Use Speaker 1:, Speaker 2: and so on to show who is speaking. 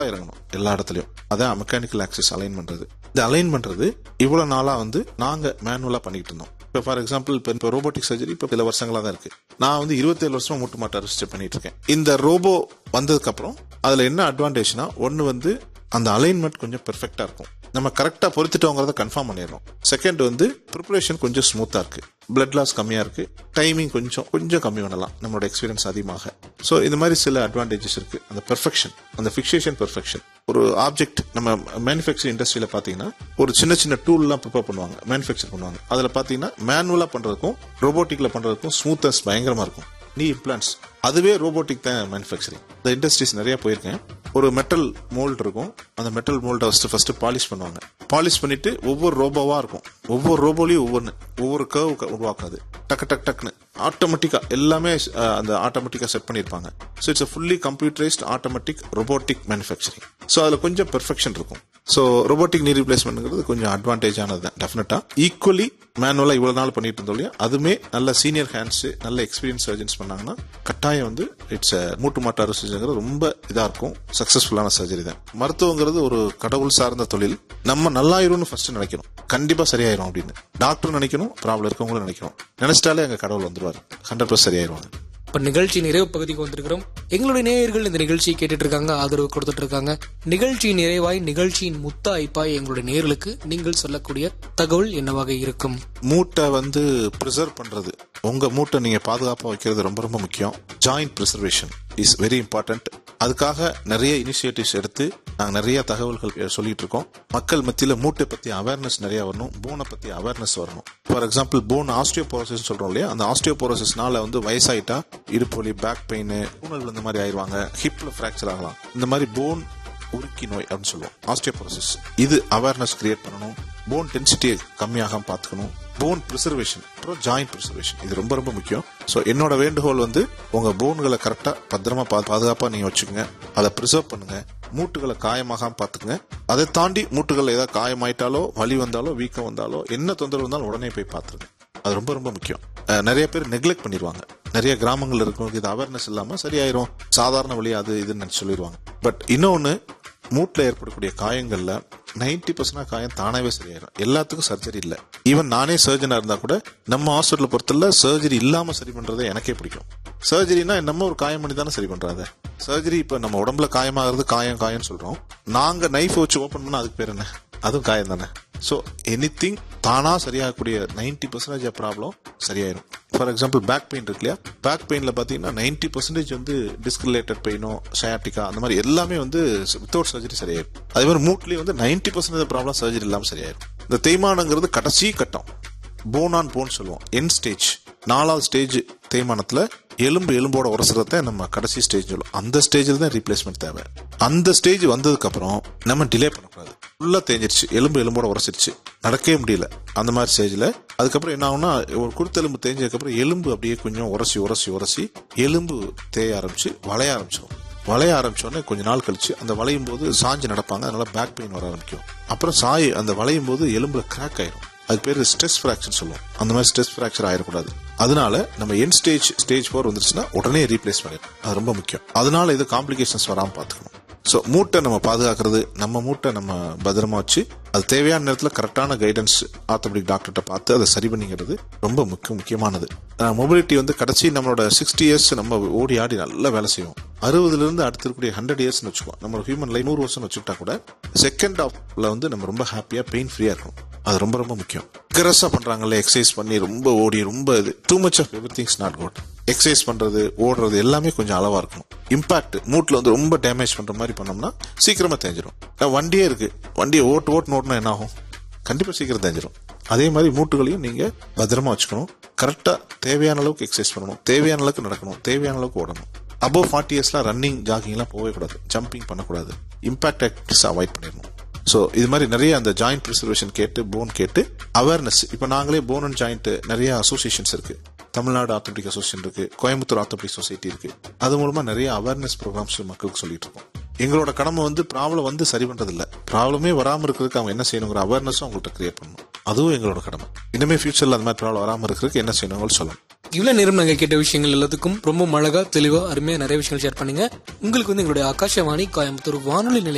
Speaker 1: இறங்கணும் எல்லா இடத்துலயும் அதான் மெக்கானிக்கல் ஆக்சஸ் அலைன் பண்றது இந்த அலைன் பண்றது இவ்வளவு நாளா வந்து நாங்க மேனுவலா பண்ணிட்டு இருந்தோம் இப்போ ஃபார் எக்ஸாம்பிள் இப்போ இப்போ ரோபோட்டிக் சர்ஜரி இப்போ சில வருஷங்களா தான் இருக்கு நான் வந்து இருபத்தேழு வருஷமா மூட்டு மாட்டு அரிஸ்ட் பண்ணிட்டு இருக்கேன் இந்த ரோபோ வந்ததுக்கு அப்புறம் அதுல என்ன அட்வான்டேஜ்னா ஒன்னு வந்து அந்த அலைன்மெண்ட் கொஞ்சம் பெர்ஃபெக்டா இருக்கும் நம்ம கரெக்டா பொறுத்துட்டோங்கிறத கன்ஃபார்ம் பண்ணிடுறோம் செகண்ட் வந்து ப்ரிப்பரேஷன் கொஞ்சம் ஸ்மூத்தா இருக்கு பிளட் லாஸ் கம்மியா இருக்கு டைமிங் கொஞ்சம் கொஞ்சம் கம்மி பண்ணலாம் நம்மளோட எக்ஸ்பீரியன்ஸ் அதிகமாக ஸோ இந்த மாதிரி சில அட்வான்டேஜஸ் இருக்கு அந்த பெர்ஃபெக்ஷன் அந்த ஃபிக்சேஷன் பெர்ஃபெக்ஷன் ஒரு ஆப்ஜெக்ட் நம்ம மேனுஃபேக்சரிங் இண்டஸ்ட்ரியில பாத்தீங்கன்னா ஒரு சின்ன சின்ன டூல்லாம் ப்ரிப்பேர் பண்ணுவாங்க மேனுஃபேக்சர் பண்ணுவாங்க அதுல பாத்தீங்கன்னா மேனுவலா பண்றதுக்கும் ரோபோட்டிக்ல பண்றதுக்கும் ஸ்மூத்தஸ் பயங்கரமா இருக்கும் நீ இம்ப்ளான்ஸ் அதுவே ரோபோட்டிக் தான் மேனுஃபேக்சரிங் இந்த இண்டஸ்ட்ரீஸ் நிறைய போயிருக்கேன் ஒரு மெட்டல் மோல்ட் இருக்கும் அந்த மெட்டல் மோல்டை ஃபர்ஸ்ட் ஃபர்ஸ்ட் பாலிஷ் பண்ணுவாங்க பாலிஷ் பண்ணிட்டு ஒவ்வொரு ரோபோவா இருக்கும் ஒவ்வொரு ரோபோலையும் ஒவ்வொன்று ஒவ்வொரு கர்வ் உருவாக்காது டக்கு டக் டக்குன்னு ஆட்டோமேட்டிக்கா எல்லாமே அஹ், அந்த ஆட்டோமேட்டிக்கா செட் பண்ணிருப்பாங்க so it's fully computerised automatic robotic manufacturing so அதுல கொஞ்சம் பெர்ஃபெக்ஷன் இருக்கும் ஸோ ரோபோட்டிக் நீ ரீப்ளேஸ்மெண்ட்ங்கிறது கொஞ்சம் அட்வான்டேஜ் ஆனது தான் டெஃபினட்டா ஈக்குவலி மேனுவலா இவ்வளவு நாள் பண்ணிட்டு இருந்தோம் இல்லையா அதுமே நல்ல சீனியர் ஹேண்ட்ஸ் நல்ல எக்ஸ்பீரியன்ஸ் சர்ஜன்ஸ் பண்ணாங்கன்னா கட்டாயம் வந்து இட்ஸ் மூட்டு மாட்டு அறுவை சர்ஜரிங்கிறது ரொம்ப இதா இருக்கும் சக்சஸ்ஃபுல்லான சர்ஜரி தான் மருத்துவங்கிறது ஒரு கடவுள் சார்ந்த தொழில் நம்ம நல்லாயிரும்னு ஃபர்ஸ்ட் நினைக்கணும் கண்டிப்பா சரியாயிரும் அப்படின்னு டாக்டர் நினைக்கணும் ப்ராப்ளம் இருக்கவங்களும் நினைக்கணும் நினைச்சிட்டாலே எங்க கடவுள் வந்துருவாரு ஹண்ட்ரட் பர்சன்ட் சரியாயிருவாங்க
Speaker 2: இப்ப நிகழ்ச்சி நிறைவு பகுதிக்கு வந்திருக்கிறோம் எங்களுடைய நேயர்கள் இந்த நிகழ்ச்சியை கேட்டுட்டு இருக்காங்க ஆதரவு கொடுத்துட்டு இருக்காங்க நிகழ்ச்சி நிறைவாய் நிகழ்ச்சியின் முத்தாய்ப்பாய் எங்களுடைய நேயர்களுக்கு நீங்கள் சொல்லக்கூடிய தகவல் என்னவாக இருக்கும்
Speaker 1: மூட்டை வந்து ப்ரிசர்வ் பண்றது உங்க மூட்டை நீங்க பாதுகாப்பா வைக்கிறது ரொம்ப ரொம்ப முக்கியம் joint preservation is very important அதுக்காக நிறைய இனிஷியேட்டிவ்ஸ் எடுத்து நாங்க நிறைய தகவல்கள் சொல்லிட்டு இருக்கோம் மக்கள் மத்தியில மூட்டை பத்தி அவேர்னஸ் நிறைய வரணும் போனை பத்தி அவேர்னஸ் வரணும் ஃபார் எக்ஸாம்பிள் போன் ஆஸ்டியோபோரோசிஸ் சொல்றோம் இல்லையா அந்த ஆஸ்டியோபோரோசிஸ்னால வந்து வயசாயிட்டா இடுப்பு வலி பேக் பெயின் ஊனல் இந்த மாதிரி ஆயிருவாங்க ஹிப்ல ஃபிராக்சர் ஆகலாம் இந்த மாதிரி போன் உருக்கி நோய் அப்படின்னு சொல்லுவோம் ஆஸ்டியோபோரோசிஸ் இது அவேர்னஸ் கிரியேட் பண்ணணும் போன் டென்சிட்டியை கம்மியாகாம பார்த்துக்கணும் போன் ப்ரிசர்வேஷன் அப்புறம் ஜாயிண்ட் ப்ரிசர்வேஷன் இது ரொம்ப ரொம்ப முக்கியம் ஸோ என்னோட வேண்டுகோள் வந்து உங்க போன்களை கரெக்டா பத்திரமா பா- பாதுகாப்பா நீங்க வச்சுக்கோங்க அதை ப்ரிசர்வ் பண்ணுங்க மூட்டுகளை காயமாகாம பார்த்துக்குங்க அதை தாண்டி மூட்டுகள் ஏதாவது காயமாயிட்டாலோ வலி வந்தாலோ வீக்கம் வந்தாலோ என்ன தொந்தரவு வந்தாலும் உடனே போய் பார்த்துருங்க அது ரொம்ப ரொம்ப முக்கியம் அஹ் நிறைய பேர் நெக்லெக்ட் பண்ணிடுவாங்க நிறைய கிராமங்கள்ல இருக்கவங்களுக்கு இது அவேர்னஸ் இல்லாம சரியாயிரும் சாதாரண வழி அது இதுன்னு நினைச்சு சொல்லிடுவாங்க பட் இன்னொன்னு மூட்டுல ஏற்படக்கூடிய காயங்கள்ல 90% பர்சன்ட் காயம் தானாவே சரியாயிரும் எல்லாத்துக்கும் சர்ஜரி இல்ல ஈவன் நானே சர்ஜனா இருந்தா கூட நம்ம ஹாஸ்பிட்டல் பொறுத்தல சர்ஜரி இல்லாம சரி பண்றதே எனக்கே பிடிக்கும் சர்ஜரினா நம்ம ஒரு காயம் பண்ணி தானே சரி பண்றாங்க சர்ஜரி இப்ப நம்ம உடம்புல காயமாகிறது காயம் காயம்னு சொல்றோம் நாங்க நைஃப் வச்சு ஓபன் பண்ணா அதுக்கு பேர் என்ன அதுவும் காயம் தானே ஸோ எனி திங் தானா சரியாகக்கூடிய நைன்டி பர்சன்டேஜ் ப்ராப்ளம் சரியாயிரும் ஃபார் எக்ஸாம்பிள் பேக் பெயின் இருக்கு இல்லையா பேக் பெயின்ல பாத்தீங்கன்னா நைன்டி பர்சன்டேஜ் வந்து டிஸ்க் ரிலேட்டட் பெயினோ சயாட்டிக்கா அந்த மாதிரி எல்லாமே வந்து வித்தவுட் சர்ஜரி சரியாயிரும் அதே மாதிரி மூட்லயும் வந்து நைன்டி பர்சன்டேஜ் ப்ராப்ளம் சர்ஜரி இல்லாம சரியாயிரும் இந்த தேய்மானங்கிறது கடைசி கட்டம் போன் ஆன் போன் சொல்லுவோம் என் ஸ்டேஜ் நாலாவது ஸ்டேஜ் தேய்மானத்துல எலும்பு எலும்போட உரசுறத நம்ம கடைசி ஸ்டேஜ் சொல்லுவோம் அந்த ஸ்டேஜில் தான் ரீப்ளேஸ்மெண்ட் தேவை அந்த ஸ்டேஜ் வந்ததுக்கு அப்புறம் நம்ம டிலே பண்ணக்கூடாது ஃபுல்லா தேஞ்சிருச்சு எலும்பு எலும்போட உரசிருச்சு நடக்கவே முடியல அந்த மாதிரி ஸ்டேஜ்ல அதுக்கப்புறம் என்ன ஆகும்னா ஒரு குருத்தெலும்பு தேஞ்சதுக்கு அப்புறம் எலும்பு அப்படியே கொஞ்சம் உரசி உரசி உரசி எலும்பு தேய ஆரம்பிச்சு வளைய ஆரம்பிச்சிடும் வளைய ஆரம்பிச்சோடனே கொஞ்ச நாள் கழிச்சு அந்த வளையும் போது சாஞ்சு நடப்பாங்க அதனால பேக் பெயின் வர ஆரம்பிக்கும் அப்புறம் சாய் அந்த வளையும் போது எலும்புல கிராக் ஆயிரும் அது பேர் ஸ்ட்ரெஸ் ஃபிராக்சர் சொல்லுவோம் அந்த மாதிரி ஸ்ட்ரெஸ் ஃபிராக்சர் ஆயிடக்கூடாது அதனால நம்ம என் ஸ்டேஜ் ஸ்டேஜ் ஃபோர் வந்துருச்சுன்னா உடனே ரீப்ளேஸ் பண்ணிடணும் அது ரொம்ப முக்கியம் அதனால இது காம்ப்ளிகேஷன்ஸ் வராமல் பார்த்துக்கணும் ஸோ மூட்டை நம்ம பாதுகாக்கிறது நம்ம மூட்டை நம்ம பத்திரமா வச்சு அது தேவையான நேரத்தில் கரெக்டான கைடன்ஸ் ஆர்த்தோபெடிக் டாக்டர்கிட்ட பார்த்து அதை சரி பண்ணிக்கிறது ரொம்ப முக்கிய முக்கியமானது மொபிலிட்டி வந்து கடைசி நம்மளோட சிக்ஸ்டி இயர்ஸ் நம்ம ஓடி ஆடி நல்லா வேலை செய்வோம் அறுபதுல இருந்து அடுத்து இருக்கக்கூடிய ஹண்ட்ரட் இயர்ஸ் வச்சுக்கோ நம்ம ஹியூமன் லைஃப் நூறு வருஷம் வச்சுக்கிட்டா கூட செகண்ட் ஆஃப்ல வந்து நம்ம ரொம்ப ஹாப்பியா பெயின் ஃப்ரீயா இருக்கும் அது ரொம்ப ரொம்ப முக்கியம் கரஸா பண்றாங்கல்ல எக்ஸசைஸ் பண்ணி ரொம்ப ஓடி ரொம்ப இது too much of every things not good exercise பண்றது ஓடுறது எல்லாமே கொஞ்சம் அளவா இருக்கணும் இம்பாக்ட் மூட்ல வந்து ரொம்ப டேமேஜ் பண்ற மாதிரி பண்ணோம்னா சீக்கிரமா தேஞ்சிரும் நான் வண்டியே இருக்கு வண்டியை ஓட்டு ஓட்டு ஓட்டுனா என்ன ஆகும் கண்டிப்பா சீக்கிரம் தேஞ்சிரும் அதே மாதிரி மூட்டுகளையும் நீங்க பத்திரமா வச்சுக்கணும் கரெக்டா தேவையான அளவுக்கு எக்ஸசைஸ் பண்ணணும் தேவையான அளவுக்கு நடக்கணும் தேவையான அளவுக்கு ஓடணும் அபவ் ஃபார்ட்டி இயர்ஸ்லாம் ரன்னிங் ஜாகிங்லாம் போகவே கூடாது ஜம்பிங் பண்ணக்கூடாது இம்பாக்ட் ஆக்டிவிட்டிஸ் அவாய்ட் பண்ணிடணும் ஸோ இது மாதிரி நிறைய அந்த ஜாயிண்ட் ப்ரிசர்வேஷன் கேட்டு போன் கேட்டு அவேர்னஸ் இப்போ நாங்களே போன் அண்ட் ஜாயிண்ட் நிறைய அசோசியேஷன்ஸ் இருக்கு தமிழ்நாடு ஆர்த்தோபிக் அசோசியேஷன் இருக்கு கோயம்புத்தூர் ஆர்த்தோபிக் சொசைட்டி இருக்கு அது மூலமா நிறைய அவேர்னஸ் ப்ரோக்ராம்ஸ் மக்களுக்கு சொல்லிட்டு இருக்கோம் எங்களோட கடமை வந்து ப்ராப்ளம் வந்து சரி பண்றது இல்ல ப்ராப்ளமே வராம இருக்கிறதுக்கு அவங்க என்ன செய்யணுங்கிற அவேர்னஸும் அவங்கள்ட்ட கிரியேட் பண்ணணும் அதுவும் எங்களோட கடமை இனிமே ஃபியூச்சர்ல அந்த மாதிரி ப்ராப்ளம் வராம இருக்கிறதுக்கு என்ன செய்யணும்னு சொல்லணும்
Speaker 2: இவ்வளவு நேரம் நாங்க கேட்ட விஷயங்கள் எல்லாத்துக்கும் ரொம்ப அழகா தெளிவா அருமையா நிறைய விஷயங்கள் ஷேர் பண்ணீங்க உங்களுக்கு வந்து எங்களுடைய ஆகாஷவாணி கோயம்புத்தூர் வானொலி நிலையம்